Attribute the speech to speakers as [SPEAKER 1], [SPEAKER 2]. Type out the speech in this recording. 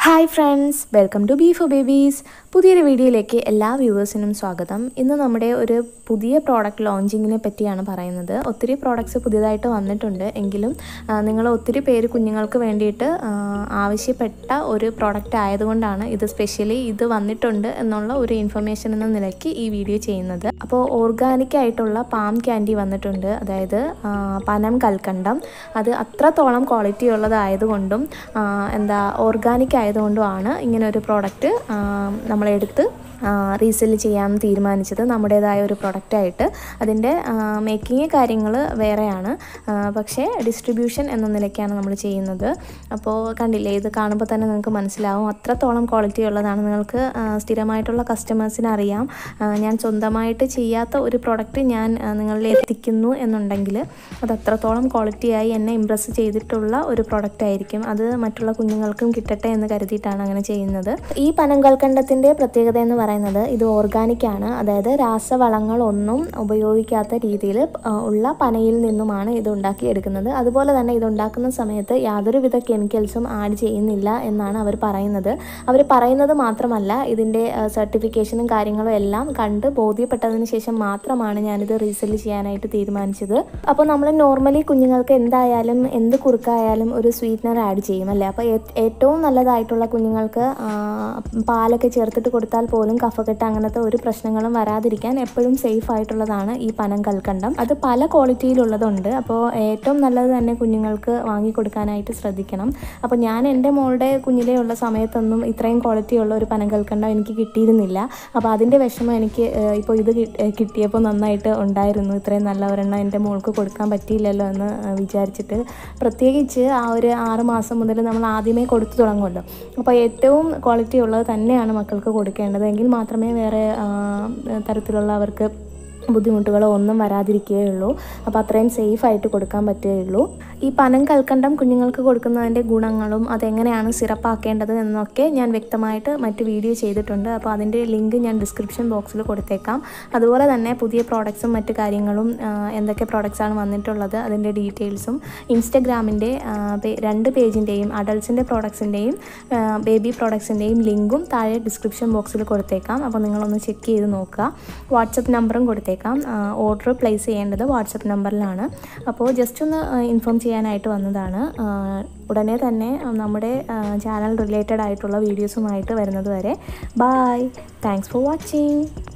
[SPEAKER 1] hi friends welcome to B four babies പുതിയൊരു വീഡിയോയിലേക്ക് എല്ലാ വ്യൂവേഴ്സിനും സ്വാഗതം ഇന്ന് നമ്മുടെ ഒരു പുതിയ പ്രോഡക്റ്റ് ലോഞ്ചിങ്ങിനെ പറ്റിയാണ് പറയുന്നത് ഒത്തിരി പ്രോഡക്റ്റ്സ് പുതിയതായിട്ട് വന്നിട്ടുണ്ട് എങ്കിലും നിങ്ങൾ ഒത്തിരി പേര് കുഞ്ഞുങ്ങൾക്ക് വേണ്ടിയിട്ട് ആ, ആവശ്യപ്പെട്ട ഒരു പ്രോഡക്റ്റ് ആയതുകൊണ്ടാണ് ഇത് സ്പെഷ്യലി ഇത് വന്നിട്ടുണ്ട് എന്നുള്ള ഒരു ഇൻഫർമേഷൻ എന്ന നിലയ്ക്ക് ഈ വീഡിയോ ചെയ്യുന്നത് അപ്പോൾ ഓർഗാനിക് ആയിട്ടുള്ള പാം ക്യാൻഡി വന്നിട്ടുണ്ട് അതായത് ആ, പനം കൽക്കണ്ടം അത് അത്രത്തോളം ക്വാളിറ്റി ഉള്ളതായതുകൊണ്ടും ആ, എന്താ ഓർഗാനിക് ആയതുകൊണ്ടുമാണ് ഇങ്ങനെ ഒരു പ്രോഡക്റ്റ് നമ്മളെടുത്ത് റീസെല് ചെയ്യാൻ തീരുമാനിച്ചത് നമ്മുടേതായ ഒരു പ്രൊഡക്റ്റായിട്ട് അതിൻ്റെ മേക്കിങ് കാര്യങ്ങൾ വേറെയാണ് ആ, പക്ഷേ ഡിസ്ട്രിബ്യൂഷൻ എന്ന നിലയ്ക്കാണ് നമ്മൾ ചെയ്യുന്നത് അപ്പോൾ കണ്ടില്ലേ ഇത് കാണുമ്പോൾ തന്നെ നിങ്ങൾക്ക് മനസ്സിലാവും അത്രത്തോളം ക്വാളിറ്റി ഉള്ളതാണ് നിങ്ങൾക്ക് ആ, സ്ഥിരമായിട്ടുള്ള കസ്റ്റമേഴ്സിന് അറിയാം ആ, ഞാൻ സ്വന്തമായിട്ട് ചെയ്യാത്ത ഒരു പ്രൊഡക്റ്റ് ഞാൻ ആ, നിങ്ങളിൽ എത്തിക്കുന്നു എന്നുണ്ടെങ്കിൽ അത് അത്രത്തോളം ക്വാളിറ്റിയായി എന്നെ ഇമ്പ്രസ് ചെയ്തിട്ടുള്ള ഒരു പ്രൊഡക്റ്റ് ആയിരിക്കും അത് മറ്റുള്ള കുഞ്ഞുങ്ങൾക്കും കിട്ടട്ടെ എന്ന് കരുതിയിട്ടാണ് അങ്ങനെ ചെയ്യുന്നത് ഈ പനങ്കൽക്കണ്ടത്തിൻ്റെ പ്രത്യേകത എന്ന് പറയുന്നത് ഇത് ഓർഗാനിക് ആണ് അതായത് രാസവളങ്ങളൊന്നും ഉപയോഗിക്കാത്ത രീതിയിൽ ഉള്ള പനയിൽ നിന്നുമാണ് ഇത് ഉണ്ടാക്കിയെടുക്കുന്നത് അതുപോലെ തന്നെ ഇത് ഉണ്ടാക്കുന്ന സമയത്ത് യാതൊരുവിധ കെമിക്കൽസും ആഡ് ചെയ്യുന്നില്ല എന്നാണ് അവർ പറയുന്നത് അവർ പറയുന്നത് മാത്രമല്ല ഇതിൻ്റെ സർട്ടിഫിക്കേഷനും കാര്യങ്ങളും എല്ലാം കണ്ട് ബോധ്യപ്പെട്ടതിന് ശേഷം മാത്രമാണ് ഞാനിത് റീസെല് ചെയ്യാനായിട്ട് തീരുമാനിച്ചത് അപ്പോൾ നമ്മൾ നോർമലി കുഞ്ഞുങ്ങൾക്ക് എന്തായാലും എന്ത് കുറുക്കായാലും ഒരു സ്വീറ്റ്നർ ആഡ് ചെയ്യും അല്ലേ അപ്പോൾ ഏ- ഏറ്റവും നല്ലതായിട്ടുള്ള കുഞ്ഞുങ്ങൾക്ക് ആ, പാലൊക്കെ ചേർത്തിട്ട് കൊടുത്താൽ പോലും കഫക്കെട്ട് അങ്ങനത്തെ ഒരു പ്രശ്നങ്ങളും വരാതിരിക്കാൻ എപ്പോഴും സേഫ് ആയിട്ടുള്ളതാണ് ഈ പനം കൽക്കണ്ടം അത് പല ക്വാളിറ്റിയിലുള്ളതുണ്ട് അപ്പോൾ ഏറ്റവും നല്ലത് തന്നെ കുഞ്ഞുങ്ങൾക്ക് വാങ്ങിക്കൊടുക്കാനായിട്ട് ശ്രദ്ധിക്കണം അപ്പോൾ ഞാൻ എൻ്റെ മോളുടെ കുഞ്ഞിലേ ഉള്ള സമയത്തൊന്നും ഇത്രയും ക്വാളിറ്റി ഉള്ള ഒരു പനം കൽക്കണ്ടം എനിക്ക് കിട്ടിയിരുന്നില്ല അപ്പോൾ അതിൻ്റെ വിഷമം എനിക്ക് ഏഹ്, ഇപ്പോൾ ഇത് കി- ഏഹ്, കിട്ടിയപ്പോൾ നന്നായിട്ട് ഉണ്ടായിരുന്നു ഇത്രയും നല്ല ഒരെണ്ണം എൻ്റെ മോൾക്ക് കൊടുക്കാൻ പറ്റിയില്ലല്ലോ എന്ന് ഏഹ്, വിചാരിച്ചിട്ട് പ്രത്യേകിച്ച് ആ ഒരു ആറ് മാസം മുതൽ നമ്മൾ ആദ്യമേ കൊടുത്തു തുടങ്ങുമല്ലോ അപ്പോൾ ഏറ്റവും ക്വാളിറ്റി ഉള്ളത് തന്നെയാണ് മക്കൾക്ക് കൊടുക്കേണ്ടത് എങ്കിൽ മാത്രമേ വേറെ ആ, തരത്തിലുള്ള അവർക്ക് ബുദ്ധിമുട്ടുകളോ ഒന്നും വരാതിരിക്കുകയുള്ളൂ അപ്പോൾ അത്രയും സേഫ് ആയിട്ട് കൊടുക്കാൻ പറ്റുകയുള്ളൂ ഈ പനം കൽക്കണ്ടം കുഞ്ഞുങ്ങൾക്ക് കൊടുക്കുന്നതിൻ്റെ ഗുണങ്ങളും അതെങ്ങനെയാണ് സിറപ്പാക്കേണ്ടത് എന്നൊക്കെ ഞാൻ വ്യക്തമായിട്ട് മറ്റ് വീഡിയോ ചെയ്തിട്ടുണ്ട് അപ്പോൾ അതിൻ്റെ ലിങ്ക് ഞാൻ ഡിസ്ക്രിപ്ഷൻ ബോക്സിൽ കൊടുത്തേക്കാം അതുപോലെ തന്നെ പുതിയ പ്രോഡക്ട്സും മറ്റു കാര്യങ്ങളും ആ, എന്തൊക്കെ പ്രോഡക്റ്റ്സാണ് വന്നിട്ടുള്ളത് അതിൻ്റെ ഡീറ്റെയിൽസും ഇൻസ്റ്റഗ്രാമിൻ്റെ രണ്ട് പേജിൻ്റെയും അഡൾട്ട്സിൻ്റെ പ്രോഡക്ട്സിൻ്റെയും ബേബി പ്രോഡക്ട്സിൻ്റെയും ലിങ്കും താഴെ ഡിസ്ക്രിപ്ഷൻ ബോക്സിൽ കൊടുത്തേക്കാം അപ്പോൾ നിങ്ങളൊന്ന് ചെക്ക് ചെയ്ത് നോക്കുക വാട്സപ്പ് നമ്പറും കൊടുത്തേക്കാം ഓർഡർ പ്ലേസ് ചെയ്യേണ്ടത് വാട്സപ്പ് നമ്പറിലാണ് അപ്പോൾ ജസ്റ്റ് ഒന്ന് ഇൻഫോം ചെയ്യാനായിട്ട് വന്നതാണ് ആ, ഉടനെ തന്നെ നമ്മുടെ ചാനൽ റിലേറ്റഡ് ആയിട്ടുള്ള വീഡിയോസുമായിട്ട് വരുന്നത് വരെ ബായ് താങ്ക്സ് ഫോർ വാച്ചിങ്